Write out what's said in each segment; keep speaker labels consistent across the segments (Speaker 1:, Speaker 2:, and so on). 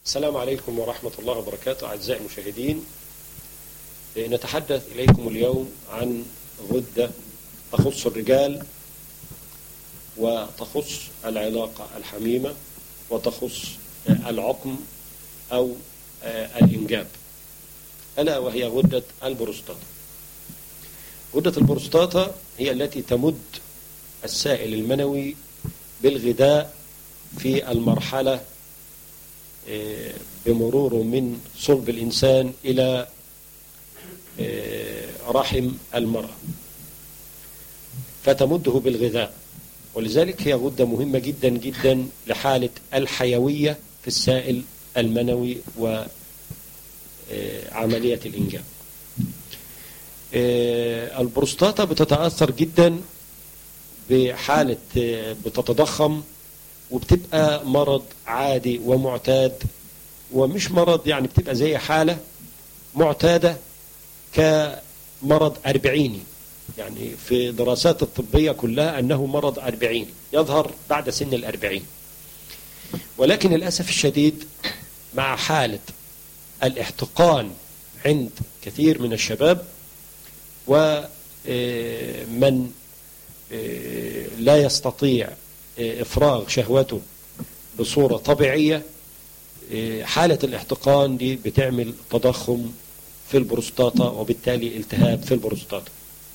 Speaker 1: السلام عليكم ورحمة الله وبركاته أعزائي المشاهدين نتحدث إليكم اليوم عن غدة تخص الرجال وتخص العلاقة الحميمة وتخص العقم أو الإنجاب ألا وهي غدة البروستاتا غدة البروستاتا هي التي تمد السائل المنوي بالغذاء في المرحلة بمروره من صلب الإنسان إلى رحم المرأة فتمده بالغذاء ولذلك هي غدة مهمة جدا جدا لحالة الحيوية في السائل المنوي وعملية الإنجاب البروستاتا بتتأثر جدا بحالة بتتضخم وبتبقى مرض عادي ومعتاد ومش مرض يعني بتبقى زي حالة معتادة كمرض أربعيني يعني في دراسات الطبية كلها أنه مرض أربعيني يظهر بعد سن الأربعين ولكن للأسف الشديد مع حالة الاحتقان عند كثير من الشباب ومن لا يستطيع إفراغ شهوته بصورة طبيعية حالة الاحتقان دي بتعمل تضخم في البروستاتا وبالتالي التهاب في البروستاتا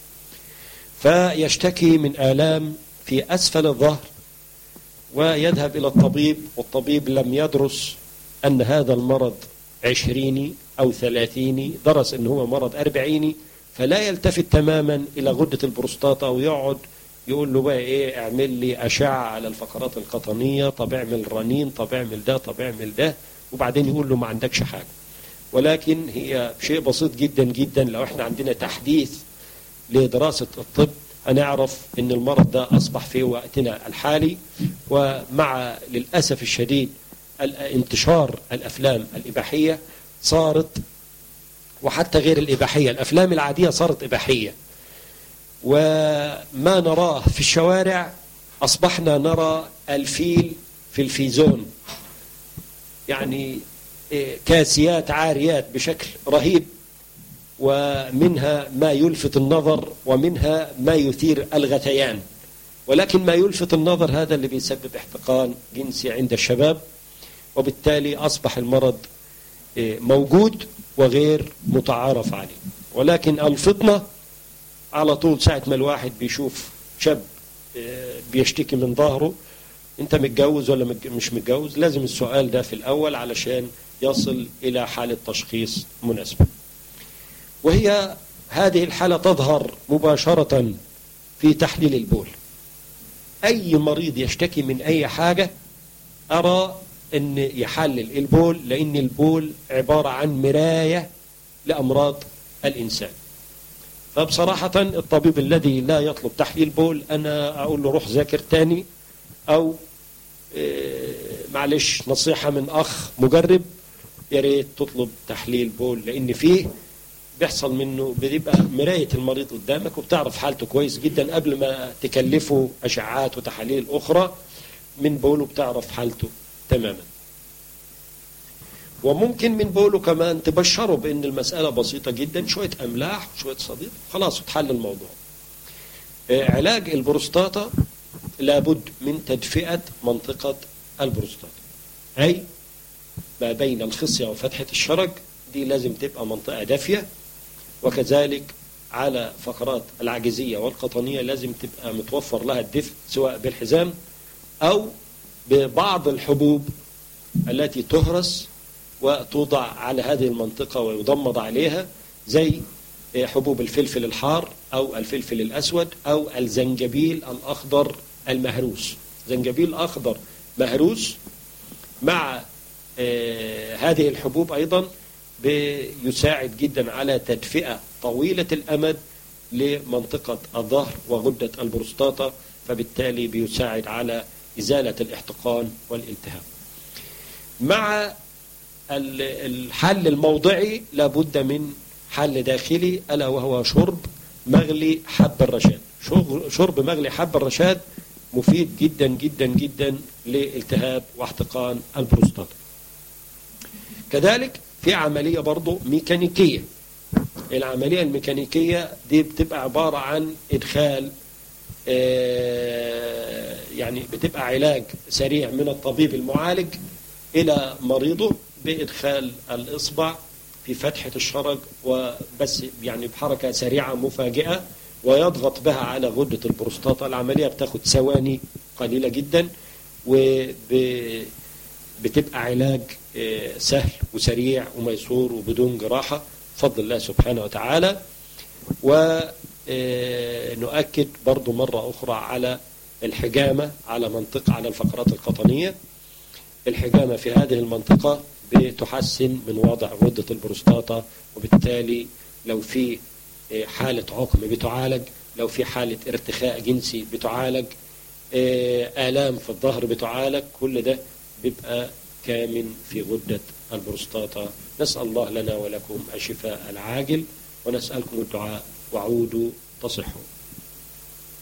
Speaker 1: فيشتكي من آلام في أسفل الظهر ويذهب إلى الطبيب والطبيب لم يدرس أن هذا المرض عشريني أو ثلاثيني درس أنه هو مرض أربعيني فلا يلتفت تماما إلى غدة البروستاتا ويقعد يقول له بقى ايه اعمل لي اشعه على الفقرات القطنيه طب اعمل رنين طب اعمل ده طب اعمل ده وبعدين يقول له ما عندكش حاجه ولكن هي شيء بسيط جدا جدا لو احنا عندنا تحديث لدراسه الطب هنعرف ان المرض ده اصبح في وقتنا الحالي ومع للاسف الشديد انتشار الافلام الاباحيه صارت وحتى غير الاباحيه الافلام العاديه صارت اباحيه وما نراه في الشوارع أصبحنا نرى الفيل في الفيزون يعني كاسيات عاريات بشكل رهيب ومنها ما يلفت النظر ومنها ما يثير الغثيان ولكن ما يلفت النظر هذا اللي بيسبب احتقان جنسي عند الشباب وبالتالي أصبح المرض موجود وغير متعارف عليه ولكن الفطنة على طول ساعة ما الواحد بيشوف شاب بيشتكي من ظهره انت متجوز ولا مش متجوز لازم السؤال ده في الأول علشان يصل إلى حالة تشخيص مناسبة وهي هذه الحالة تظهر مباشرة في تحليل البول أي مريض يشتكي من أي حاجة أرى أن يحلل البول لأن البول عبارة عن مراية لأمراض الإنسان فبصراحة الطبيب الذي لا يطلب تحليل بول أنا أقول له روح ذاكر تاني أو معلش نصيحة من أخ مجرب يا ريت تطلب تحليل بول لأن فيه بيحصل منه بيبقى مراية المريض قدامك وبتعرف حالته كويس جدا قبل ما تكلفه أشعات وتحاليل أخرى من بوله بتعرف حالته تماما وممكن من بوله كمان تبشره بأن المسألة بسيطة جدا شوية أملاح وشوية صديق خلاص وتحل الموضوع علاج البروستاتا لابد من تدفئة منطقة البروستاتا أي ما بين الخصية وفتحة الشرج دي لازم تبقى منطقة دافية وكذلك على فقرات العجزية والقطنية لازم تبقى متوفر لها الدفء سواء بالحزام أو ببعض الحبوب التي تهرس وتوضع على هذه المنطقة ويضمد عليها زي حبوب الفلفل الحار أو الفلفل الأسود أو الزنجبيل الأخضر المهروس زنجبيل أخضر مهروس مع هذه الحبوب أيضا بيساعد جدا على تدفئة طويلة الأمد لمنطقة الظهر وغدة البروستاتا فبالتالي بيساعد على إزالة الاحتقان والالتهاب مع الحل الموضعي لابد من حل داخلي ألا وهو شرب مغلي حب الرشاد شرب مغلي حب الرشاد مفيد جدا جدا جدا لالتهاب واحتقان البروستاتا كذلك في عملية برضو ميكانيكية العملية الميكانيكية دي بتبقى عبارة عن إدخال آه، يعني بتبقى علاج سريع من الطبيب المعالج إلى مريضه بإدخال الإصبع في فتحة الشرج وبس يعني بحركة سريعة مفاجئة ويضغط بها على غدة البروستاتا العملية بتاخد ثواني قليلة جدا وبتبقى علاج آه، سهل وسريع وميسور وبدون جراحة بفضل الله سبحانه وتعالى ونؤكد برضو مرة أخرى على الحجامة على منطقة على الفقرات القطنية الحجامة في هذه المنطقة بتحسن من وضع غدة البروستاتا وبالتالي لو في حالة عقم بتعالج لو في حالة ارتخاء جنسي بتعالج آلام في الظهر بتعالج كل ده بيبقى كامن في غدة البروستاتا نسأل الله لنا ولكم الشفاء العاجل ونسألكم الدعاء وعودوا تصحوا